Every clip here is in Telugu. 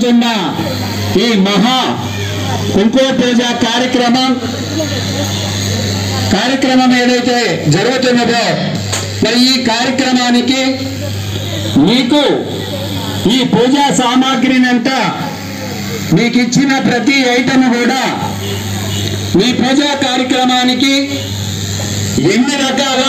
జరుగుతున్న ఈ మహా కుంకుమ పూజ కార్యక్రమం కార్యక్రమం ఏదైతే జరుగుతున్నదో మరి ఈ కార్యక్రమానికి మీకు ఈ పూజా సామాగ్రినంతా మీకు ఇచ్చిన ప్రతి ఐటమ్ కూడా మీ పూజా కార్యక్రమానికి ఎన్ని రకాల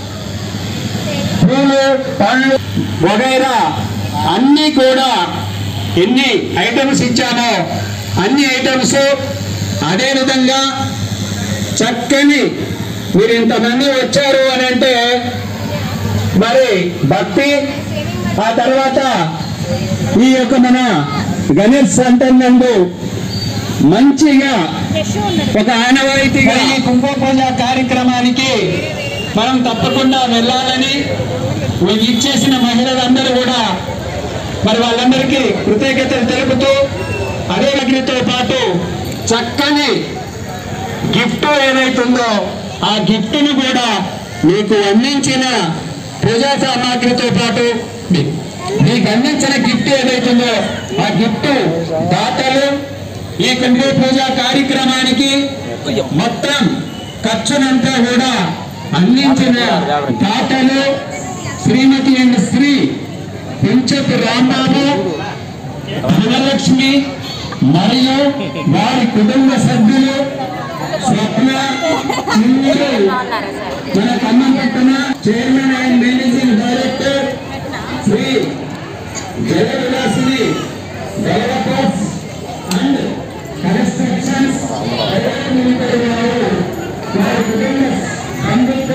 పూలు పళ్ళు వగైరా అన్నీ కూడా ఎన్ని ఐటమ్స్ ఇచ్చామో అన్ని ఐటమ్స్ అదేవిధంగా చక్కని మీరు ఇంతమంది వచ్చారు అని అంటే మరి భక్తి ఆ తర్వాత ఈ యొక్క మన గణేష్ సెంటర్ నందు మంచిగా ఒక ఆనవాయితీగా ఈ కుంకుమ పూజ కార్యక్రమానికి మనం తప్పకుండా వెళ్ళాలని మీకు ఇచ్చేసిన మహిళలందరూ కూడా మరి వాళ్ళందరికీ కృతజ్ఞతలు తెలుపుతూ అదే అగ్నితో పాటు చక్కని గిఫ్ట్ ఏదైతుందో ఆ గిఫ్ట్ ను కూడా మీకు అందించిన పూజా సామాగ్రితో పాటు మీ- మీకు అందించిన గిఫ్ట్ ఏదైతుందో ఆ గిఫ్ట్ దాతలు ఈ కుంభ పూజ కార్యక్రమానికి మొత్తం ఖర్చునంతా కూడా అందించిన దాతలు శ్రీమతి అండ్ శ్రీ పెంచపు రాంబాబు ధనలక్ష్మి మరియు వారి కుటుంబ సభ్యులు స్వప్న చిన్నీరు మన ఖమ్మం పట్టణ chairman and managing director Shri Jayavilasini developers and constructions private limited వారు వారి కుటుంబ సంయుక్త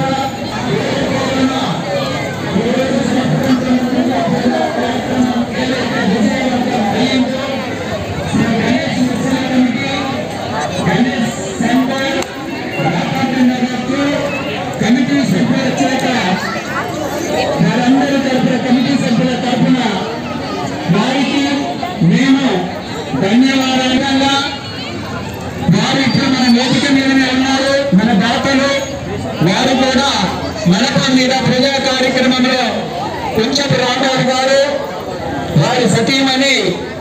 గణేష్ సెంటర్ రాపట్ల నగర్కు కమిటీ సభ్యుల చేత వారందరి తరపున కమిటీ సభ్యుల తరపున వారికి మేము ధన్యవాదాలుగా వారు ఇప్పుడు మన వేదిక మీదనే ఉన్నారు మన దాతలు వారు కూడా మనపం మీద ప్రజా కార్యక్రమంలో కొంచెం రాంబాబు గారు వారి సతీమణి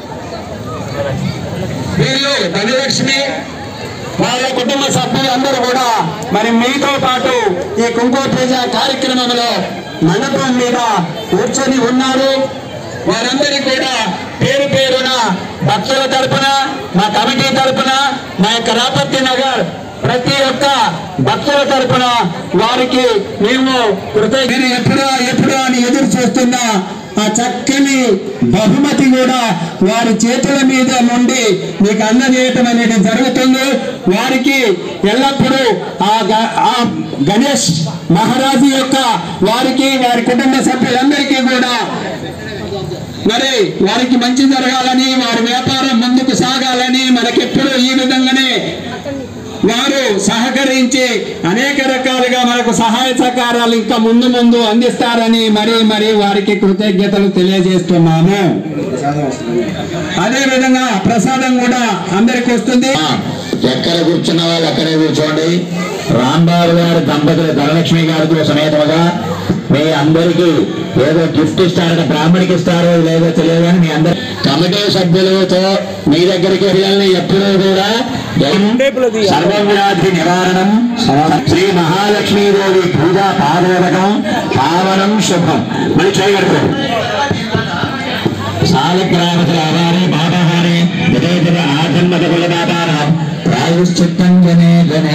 వీళ్ళు ధనలక్ష్మి వాళ్ళ కుటుంబ సభ్యులందరూ కూడా మరి మీతో పాటు ఈ కుంకుమ పూజ కార్యక్రమంలో మండపం మీద కూర్చొని ఉన్నారు వారందరికీ కూడా పేరు పేరున భక్తుల తరపున మా కమిటీ తరపున మా యొక్క రాపత్తి నగర్ ప్రతి ఒక్క భక్తుల తరపున వారికి మేము కృతజ్ఞ ఎప్పుడా ఎప్పుడా అని ఎదురు చూస్తున్న ఆ చక్కని బహుమతి కూడా వారి చేతుల మీద నుండి మీకు అందజేయటం అనేది జరుగుతుంది వారికి ఎల్లప్పుడూ ఆ గ- ఆ గణేష్ మహారాజు యొక్క వారికి వారి కుటుంబ సభ్యులందరికీ కూడా మరి వారికి మంచి జరగాలని వారి వ్యాపారం ముందుకు సాగాలని మనకెప్పుడు ఈ విధంగానే వారు సహకరించి అనేక రకాలుగా మనకు సహాయ సహకారాలు ఇంకా ముందు ముందు అందిస్తారని మరీ మరీ వారికి కృతజ్ఞతలు తెలియజేస్తున్నాము అదే విధంగా ప్రసాదం కూడా అందరికి వస్తుంది ఎక్కడ కూర్చున్న వాళ్ళు అక్కడే కూర్చోండి రాంబాబు గారి దంపతులు ధనలక్ష్మి గారితో సమేతముగా మీ అందరికీ ఏదో గిఫ్ట్ ఇస్తారట బ్రాహ్మణికి ఇస్తారో లేదో తెలియదు కానీ మీ అందరి కమిటీ సభ్యులతో మీ దగ్గరికి పిల్లల్ని ఎప్పుడూ కూడా సర్వవ్యాధి నివారణం శ్రీ మహాలక్ష్మీదేవి పూజా పాదోదకం పావనం శుభం మళ్ళీ చేయగలరు సాలగ్రామతుల అవారి బాబాహారి యథేతర ఆజన్మత కులదాతారం ప్రాయశ్చిత్తం జనే జనే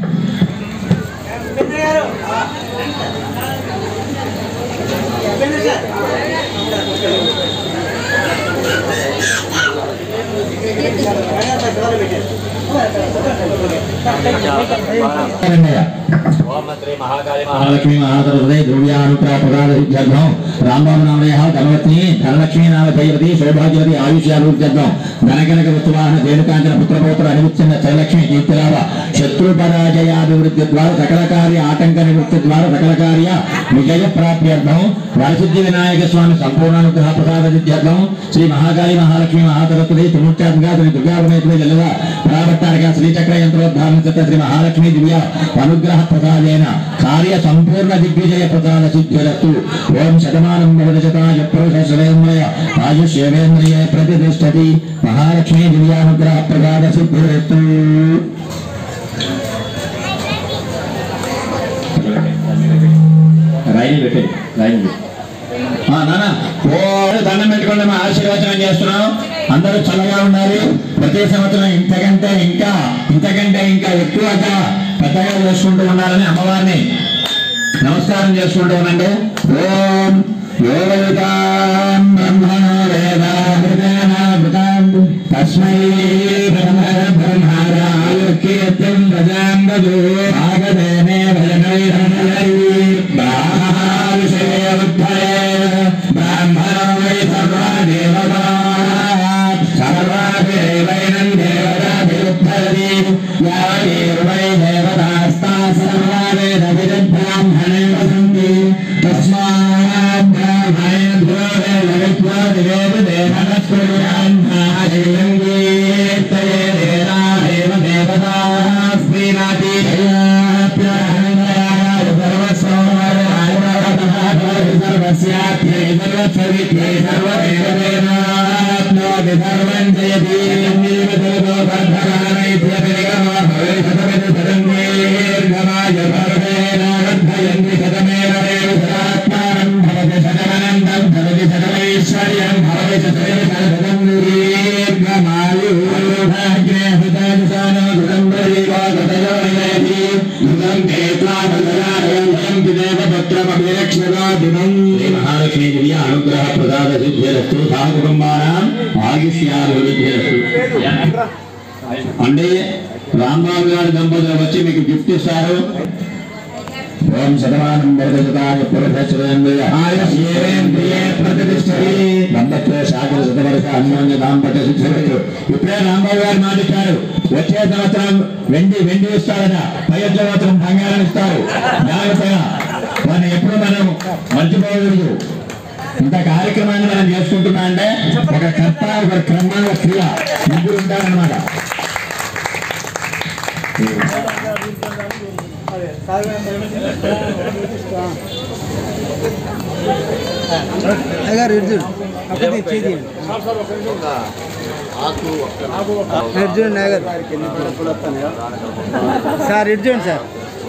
మహాలక్ష్మి మహాసరస్వతి ద్రవ్యానుగ్రహ ప్రదాన సిద్ధ్యర్థం రాంబాబు నామయ ధనవత్ని ధనలక్ష్మీ నామ దైవతి సౌభాగ్యవతి ఆయుష్యాభివృద్ధ్యర్థం ధనకనక వస్తువాహన ధేనుకాంచన పుత్రపౌత్ర అనివృత్తిన చైలక్ష్మి కీర్తిలాభ శత్రు పరాజయాభివృద్ధి ద్వారా సకల కార్య ఆటంక నివృత్తి ద్వారా సకల కార్య విజయ ప్రాప్త్యర్థం వరసిద్ధి వినాయక స్వామి సంపూర్ణానుగ్రహ ప్రసాద సిద్ధ్యర్థం శ్రీ మహాకాళి మహాలక్ష్మి మహాసరస్వతి త్రిమూర్త్యాత్మిక శ్రీ దుర్గాపనేశ్వరి జలద పరాభట్ట నవతారక శ్రీచక్ర యంత్రోద్ధారణ చిత్త శ్రీ మహాలక్ష్మి దివ్య అనుగ్రహ ప్రసాదేన కార్య సంపూర్ణ దిగ్విజయ ప్రసాద సిద్ధ్యరత్తు ఓం శతమానం భవదశతాయ పురుష శరేంద్రయ ఆయుష్యేంద్రియ ప్రతిష్టతి మహాలక్ష్మి దివ్యానుగ్రహ ప్రసాద సిద్ధిరత్తు రైలు పెట్టి రైలు ఆ, నాన్న ఓ దండం పెట్టుకోండి మా ఆశీర్వచనం చేస్తున్నాం అందరూ చల్లగా ఉండాలి ప్రతి సంవత్సరం ఇంతకంటే ఇంకా ఇంతకంటే ఇంకా ఎక్కువగా పెద్దగా చేసుకుంటూ ఉండాలని అమ్మవారిని నమస్కారం చేసుకుంటూ ఉండండి ఓం యోగయుతాం బ్రహ్మణో వేదామృతాం తస్మై బ్రహ్మ బ్రహ్మారాయుర్కీర్తిం భజాంగదు ఆగదేనే భజనైరమలై బ్రాహ్మణావిషయ ఉద్ధరే బ్రాహ్మణో వై సర్వా దేవతా సర్వాభిరేవైనం దేవతాభిరుద్ధరతి యావైర్వై దేవతాస్తా సర్వా వేదవిద్బ్రాహ్మణే వసంతి తస్మాత్ బ్రాహ్మణేభ్యో వేదవిద్వా దివేద దేవనస్కుర్యాన్మాశైలం కీర్తయే దేవాదేవ దేవతాः శ్రీనాథి సర్వస్యాప్యై సర్వస్వవిద్యై సర్వదేవదేవాప్నోతి సర్వం జయతి నిర్మతో బద్ధకానైత్యతిరిగమో భవేశతమితి సదంగీర్ఘమాయ భర్వేణ వర్ధయంతి శతమేవ దేవ సదాత్మానం భవతి శతమనందం భవతి శతమైశ్వర్యం భవతి శతమేవ శతం దీర్ఘమాయు భాగ్నే హృదయసానో గురంబరీవో గతయోనయతి యుగం కేత్వాభగరాయం దేవపుత్రమభిరక్షణో దినం మహాలక్ష్మీ దివ్య అనుగ్రహ ప్రసాద సిద్ధిరస్తు సహ కుటుంబానాం ఆయుష్యాభివృద్ధిరస్తు అంటే రాంబాబు గారి దంపతులు వచ్చి మీకు గిఫ్ట్ ఇస్తారు ఓం శతమానం వరదశతాయ పురుషేంద్రియ ఆయుష్యేంద్రియే ప్రతిష్టతి దంపత్య శాఖల శతవర్ష అన్యోన్య దాంపత్య శిక్షలు ఇప్పుడే రాంబాబు గారు మాటిచ్చారు వచ్చే సంవత్సరం వెండి వెండి ఇస్తారట పై వచ్చే సంవత్సరం బంగారం ఇస్తారు జాగ్రత్తగా వారిని ఎప్పుడు మనం మర్చిపోకూడదు ఇంత కార్యక్రమాన్ని మనం చేసుకుంటున్నా అంటే ఒక కర్త ఒక క్రమ ఒక క్రియ ముగ్గురు ఉంటారన్నమాట అయ్యారు ఇర్జున్ అప్పుడు చేది ఇర్జున్ నగర్ సార్ ఇర్జున్ సార్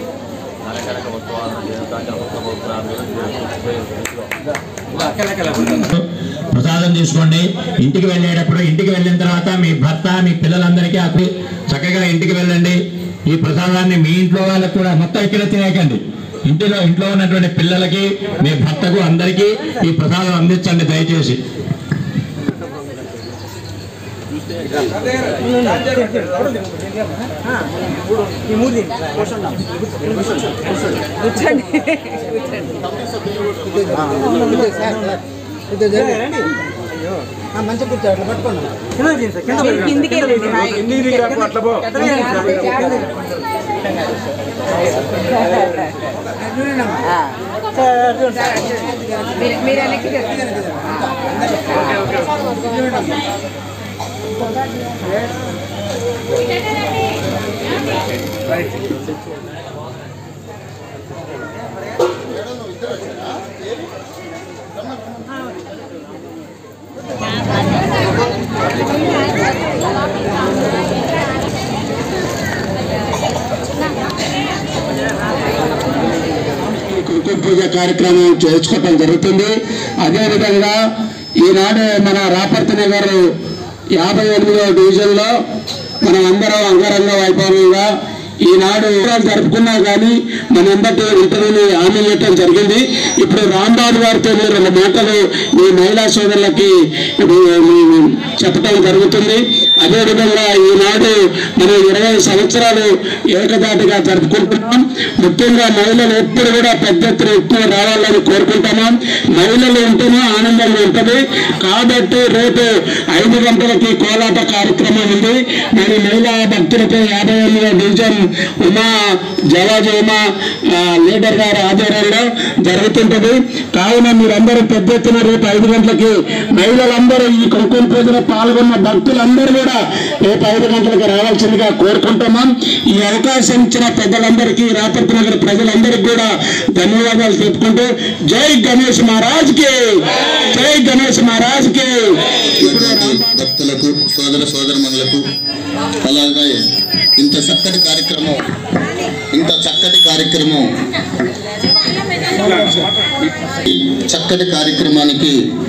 ప్రసాదం తీసుకోండి ఇంటికి వెళ్ళేటప్పుడు ఇంటికి వెళ్ళిన తర్వాత మీ భర్త మీ పిల్లలందరికీ అప్పుడు చక్కగా ఇంటికి వెళ్ళండి ఈ ప్రసాదాన్ని మీ ఇంట్లో వాళ్ళకు కూడా మొత్తం ఇక్కడ తినేకండి ఇంటిలో ఇంట్లో ఉన్నటువంటి పిల్లలకి మీ భర్తకు అందరికీ ఈ ప్రసాదం అందించండి దయచేసి ఈ మూడు కూర్చోండి సార్ సార్ ఇద్దరు జరగండి మంచిగా కూర్చో అట్లా పట్టుకోండి మీరు కిందికి వెళ్ళండి హాయ్. ఆ. మీరు మీరు వెనక్కి జరగండి. కుంకుమ పూజ కార్యక్రమం చేసుకోవటం జరుగుతుంది అదేవిధంగా ఈనాడు మన రాపర్తి నగర్ యాభై ఎనిమిదవ డివిజన్లో మనం అందరం అంగరంగ వైభవంగా ఈనాడు జరుపుకున్నా కానీ మనందరి ఇంటర్వ్యూని హామీ ఇవ్వటం జరిగింది ఇప్పుడు రాంబాబు గారితో మీరు రెండు మాటలు మీ మహిళా సోదరులకి మీ- మీ- చెప్పటం జరుగుతుంది అదేవిధంగా ఈనాడు మనం ఇరవై సంవత్సరాలు ఏకదాటిగా జరుపుకుంటున్నాం ముఖ్యంగా మహిళలు ఎప్పుడు కూడా పెద్ద ఎత్తున ఎక్కువ రావాలని కోరుకుంటున్నాం మహిళలు ఉంటేనే ఆనందంగా ఉంటుంది కాబట్టి రేపు ఐదు గంటలకి కోలాట కార్యక్రమం ఉంది మరి మహిళా భక్తులతో యాభై ఎనిమిదో డివిజన్ ఉమా జవాజు ఉమా ఆ, లీడర్ గారి ఆధ్వర్యంలో జరుగుతుంటది కావున మీరందరూ పెద్ద ఎత్తున రేపు ఐదు గంటలకి మహిళలందరూ ఈ కుంకుమ పూజలో పాల్గొన్న భక్తులందరూ కూడా కూడా రేపు ఐదు గంటలకు రావాల్సిందిగా కోరుకుంటున్నాం ఈ అవకాశం ఇచ్చిన పెద్దలందరికీ రాపర్తి నగర ప్రజలందరికీ కూడా ధన్యవాదాలు చెప్పుకుంటూ జై గణేష్ మహారాజ్ కి జై గణేష్ మహారాజ్ కి ఇప్పుడు భక్తులకు సోదర సోదరమణులకు అలాగే ఇంత చక్కటి కార్యక్రమం ఇంత చక్కటి కార్యక్రమం ఈ చక్కటి కార్యక్రమానికి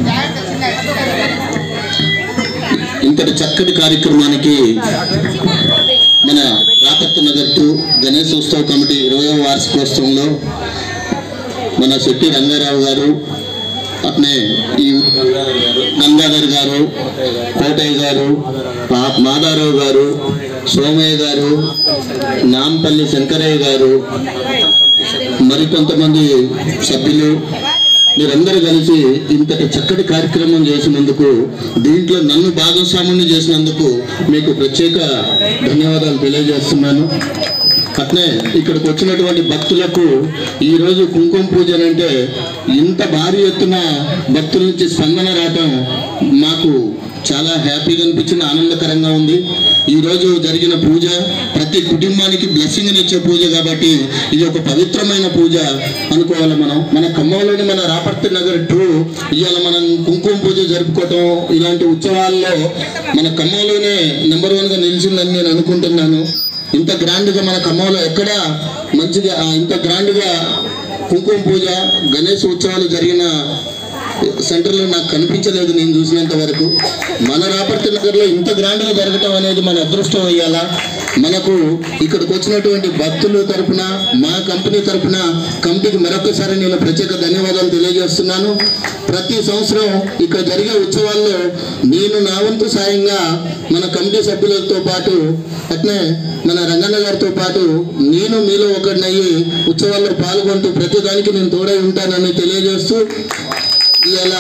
ఇంతటి చక్కటి కార్యక్రమానికి మన రాపత్తి నగర్ టు గణేష్ ఉత్సవ కమిటీ ఇరవై వార్షికోత్సవంలో మన శెట్టి రంగారావు గారు అట్నే ఈ గంగాధర్ గారు కోటయ్య గారు మా- మాధారావు గారు సోమయ్య గారు నాంపల్లి శంకరయ్య గారు మరికొంతమంది సభ్యులు మీరందరూ కలిసి ఇంతటి చక్కటి కార్యక్రమం చేసినందుకు దీంట్లో నన్ను భాగస్వాముని చేసినందుకు మీకు ప్రత్యేక ధన్యవాదాలు తెలియజేస్తున్నాను అట్నే ఇక్కడికి వచ్చినటువంటి భక్తులకు ఈరోజు కుంకుమ పూజ అంటే ఇంత భారీ ఎత్తున భక్తుల నుంచి స్పందన రావటం మాకు చాలా హ్యాపీగా అనిపించింది ఆనందకరంగా ఉంది ఈరోజు జరిగిన పూజ ప్రతి కుటుంబానికి బ్లెస్సింగ్ ఇచ్చే పూజ కాబట్టి ఇది ఒక పవిత్రమైన పూజ అనుకోవాలి మనం మన ఖమ్మంలోని మన రాపర్తి నగర్ టూ ఇవాళ మనం కుంకుమ పూజ జరుపుకోవటం ఇలాంటి ఉత్సవాల్లో మన ఖమ్మంలోనే నెంబర్ వన్గా నిలిచిందని నేను అనుకుంటున్నాను ఇంత గ్రాండ్గా మన ఖమ్మంలో ఎక్కడ మంచిగా ఆ, ఇంత గ్రాండ్గా కుంకుమ పూజ గణేష్ ఉత్సవాలు జరిగిన సెంటర్లో నాకు కనిపించలేదు నేను చూసినంత వరకు మన రాపర్తి నగర్లో ఇంత గ్రాండ్గా జరగటం అనేది మన అదృష్టం అయ్యాలా మనకు ఇక్కడికి వచ్చినటువంటి భక్తుల తరపున మా కంపెనీ తరపున కమిటీకి మరొకసారి నేను ప్రత్యేక ధన్యవాదాలు తెలియజేస్తున్నాను ప్రతి సంవత్సరం ఇక్కడ జరిగే ఉత్సవాల్లో నేను నా వంతు సాయంగా మన కమిటీ సభ్యులతో పాటు అట్నే మన రంగన్న గారితో పాటు నేను మీలో ఒకడినయ్యి ఉత్సవాల్లో పాల్గొంటూ ప్రతి దానికి నేను తోడై ఉంటానని తెలియజేస్తూ ఇలా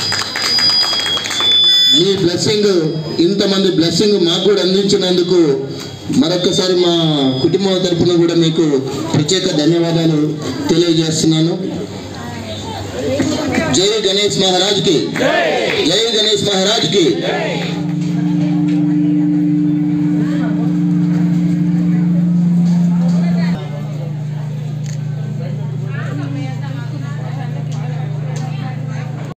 మీ బ్లెస్సింగ్ ఇంతమంది బ్లెస్సింగ్ మాకు కూడా అందించినందుకు మరొకసారి మా కుటుంబం తరపున కూడా మీకు ప్రత్యేక ధన్యవాదాలు తెలియజేస్తున్నాను జై గణేష్ మహారాజ్ కి జై గణేష్ మహారాజ్ కి